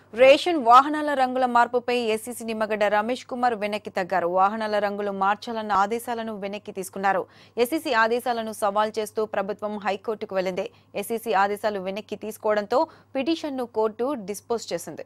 ration వాహనాల రంగుల మార్పుపై ఎస్సీసీ నిమ్మగడ్డ రమేష్ కుమార్ వెనక్కి తగ్గారు వాహనాల రంగులు మార్చాలన్న ఆదేశాలను వెనక్కి తీసుకున్నారు ఎస్సీసీ ఆదేశాలను సవాల్ చేస్తూ ప్రభుత్వం హైకోర్టుకు వెళ్లింది ఎస్సీసీ ఆదేశాలు వెనక్కి తీసుకోవడంతో పిటిషన్ను కోర్టు డిస్పోజ్ చేసింది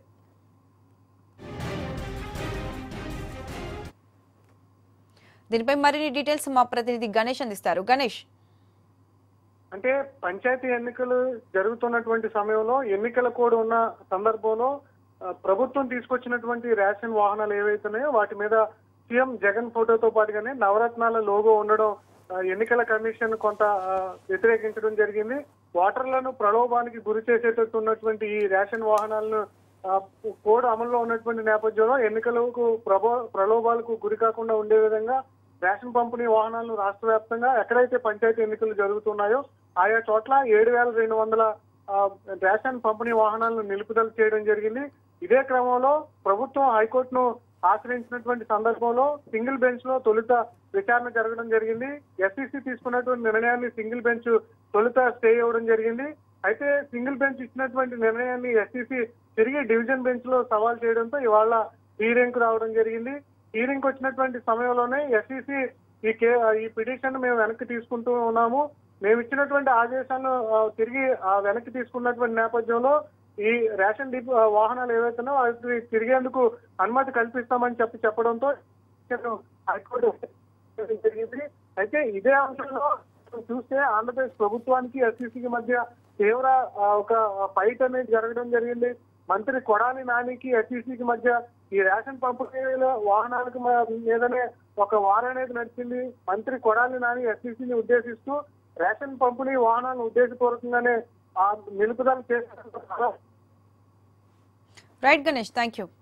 దీనిపై మరిన్ని డీటెయిల్స్ మా ప్రతినిధి గణేష్ అందిస్తారు గణేష్ అంటే పంచాయతీ ఎన్నికలు జరుగుతున్నటువంటి సమయంలో ఎన్నికల కోడ్ ఉన్న సందర్భంలో ఆ, ప్రభుత్వం తీసుకొచ్చినటువంటి రేషన్ వాహనాలు ఏవైతున్నాయో వాటి మీద సీఎం జగన్ ఫోటోతో పాటుగానే నవరత్నాల లోగో ఉండడం ఆ, ఎన్నికల కమిషన్ కొంత ఆ, వ్యతిరేకించడం జరిగింది ఓటర్లను ప్రలోభానికి గురి చేసేటట్టు ఉన్నటువంటి ఈ రేషన్ వాహనాలను ఆ, కోడ్ అమల్లో ఉన్నటువంటి నేపథ్యంలో ఎన్నికలకు ప్రభో ప్రలోభాలకు గురి కాకుండా ఉండే విధంగా రేషన్ పంపిణీ వాహనాలను రాష్ట్ర వ్యాప్తంగా ఎక్కడైతే పంచాయతీ ఎన్నికలు జరుగుతున్నాయో ఆయా చోట్ల ఏడు వేల రెండు వందల ఆ, రేషన్ పంపిణీ వాహనాలను నిలుపుదల చేయడం జరిగింది ఇదే క్రమంలో ప్రభుత్వం హైకోర్టును ఆశ్రయించినటువంటి సందర్భంలో సింగిల్ బెంచ్ లో తొలుత విచారణ జరగడం జరిగింది ఎస్సీసీ తీసుకున్నటువంటి నిర్ణయాన్ని సింగిల్ బెంచ్ తొలుత స్టే ఇవ్వడం జరిగింది అయితే సింగిల్ బెంచ్ ఇచ్చినటువంటి నిర్ణయాన్ని ఎస్సీసీ తిరిగి డివిజన్ బెంచ్ లో సవాల్ చేయడంతో ఇవాళ హీరింగ్ కు రావడం జరిగింది హీరింగ్ వచ్చినటువంటి సమయంలోనే ఎస్సీసీ ఈ కే ఈ పిటిషన్ మేము వెనక్కి తీసుకుంటూ ఉన్నాము మేము ఇచ్చినటువంటి ఆదేశాలను ఆ, తిరిగి ఆ, వెనక్కి తీసుకున్నటువంటి నేపథ్యంలో ఈ రేషన్ డిపో ఆ, వాహనాలు ఏవైతున్నాయో వాటికి తిరిగేందుకు అనుమతి కల్పిస్తామని చెప్పి చెప్పడంతో హైకోర్టు జరిగింది అయితే ఇదే అంశంలో చూస్తే ఆంధ్రప్రదేశ్ ప్రభుత్వానికి ఎస్సీసీకి మధ్య తీవ్ర ఆ, ఒక ఫైట్ అనేది జరగడం జరిగింది మంత్రి కొడాలి నానికి ఎస్సీసీకి మధ్య ఈ రేషన్ పంపిణీల వాహనాలకు మ- మీదనే ఒక వార్ అనేది నడిచింది మంత్రి కొడాలి నాని ఎస్సీసీని ఉద్దేశిస్తూ రేషన్ పంపిణీ వాహనాలను ఉద్దేశపూర్వకంగానే ఆ నిలుపుదల చేసిన రైట్ గణేష్ థ్యాంక్ యూ